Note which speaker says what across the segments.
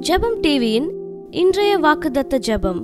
Speaker 1: ஜெபம் டிவியின் இன்றைய வாக்குதத்த ஜெபம்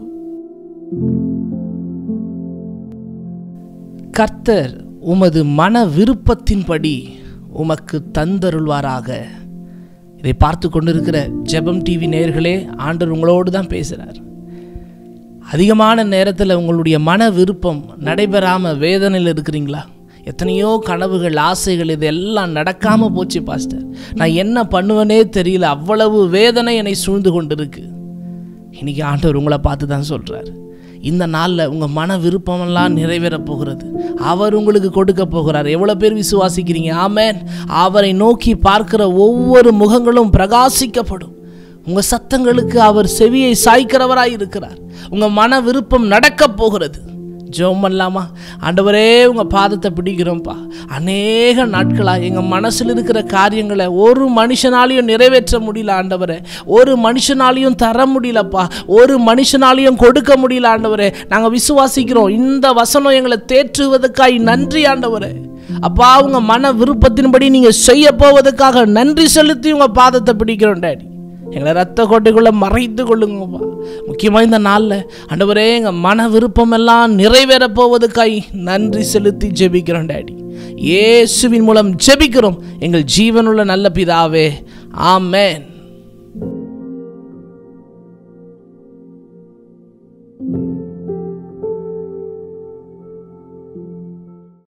Speaker 2: கர்த்தர் உமது மன விருப்பத்தின்படி உமக்கு தந்தருள்வாராக இதை பார்த்து கொண்டிருக்கிற ஜெபம் டிவி நேயர்களே ஆண்டவர் உங்களோடு தான் பேசுகிறார் அதிகமான நேரத்தில் உங்களுடைய மன விருப்பம் நடைபெறாமல் வேதனையில் இருக்கிறீங்களா எத்தனையோ கனவுகள் ஆசைகள் இதெல்லாம் நடக்காமல் போச்சு பாஸ்டர் நான் என்ன பண்ணுவேனே தெரியல அவ்வளவு வேதனை என்னை சூழ்ந்து கொண்டிருக்கு இன்னைக்கு ஆண்டவர் உங்களை பார்த்து தான் சொல்கிறார் இந்த நாளில் உங்கள் மன விருப்பமெல்லாம் நிறைவேறப் போகிறது அவர் உங்களுக்கு கொடுக்க போகிறார் எவ்வளோ பேர் விசுவாசிக்கிறீங்க ஆமென் அவரை நோக்கி பார்க்கிற ஒவ்வொரு முகங்களும் பிரகாசிக்கப்படும் உங்கள் சத்தங்களுக்கு அவர் செவியை சாய்க்கிறவராய் இருக்கிறார் உங்கள் மன விருப்பம் நடக்கப் போகிறது ஜெபம் பண்ணலாமா ஆண்டவரே உங்கள் பாதத்தை பிடிக்கிறோம்ப்பா அநேக நாட்களாக எங்கள் மனசில் இருக்கிற காரியங்களை ஒரு மனுஷனாலையும் நிறைவேற்ற முடியல ஆண்டவரே ஒரு மனுஷனாலையும் தர முடியலப்பா ஒரு மனுஷனாலையும் கொடுக்க முடியல ஆண்டவரே நாங்கள் விசுவாசிக்கிறோம் இந்த வசனம் எங்களை தேற்றுவதற்காய் நன்றி ஆண்டவரே அப்பா உங்க மன விருப்பத்தின்படி நீங்கள் செய்ய போவதற்காக நன்றி செலுத்தி உங்கள் பாதத்தை பிடிக்கிறோம் டேடி எங்களை ரத்த கோட்டைக்குள்ளே மறைத்து கொள்ளுங்கப்பா முக்கியமாக இந்த நாளில் ஆண்டவரே எங்கள் மன விருப்பம் எல்லாம் நிறைவேறப் போவதுக்காய் நன்றி செலுத்தி ஜெபிக்கிறோம் டேடி இயேசுவின் மூலம் ஜெபிக்கிறோம் எங்கள் ஜீவனுள்ள நல்ல பிதாவே ஆமென்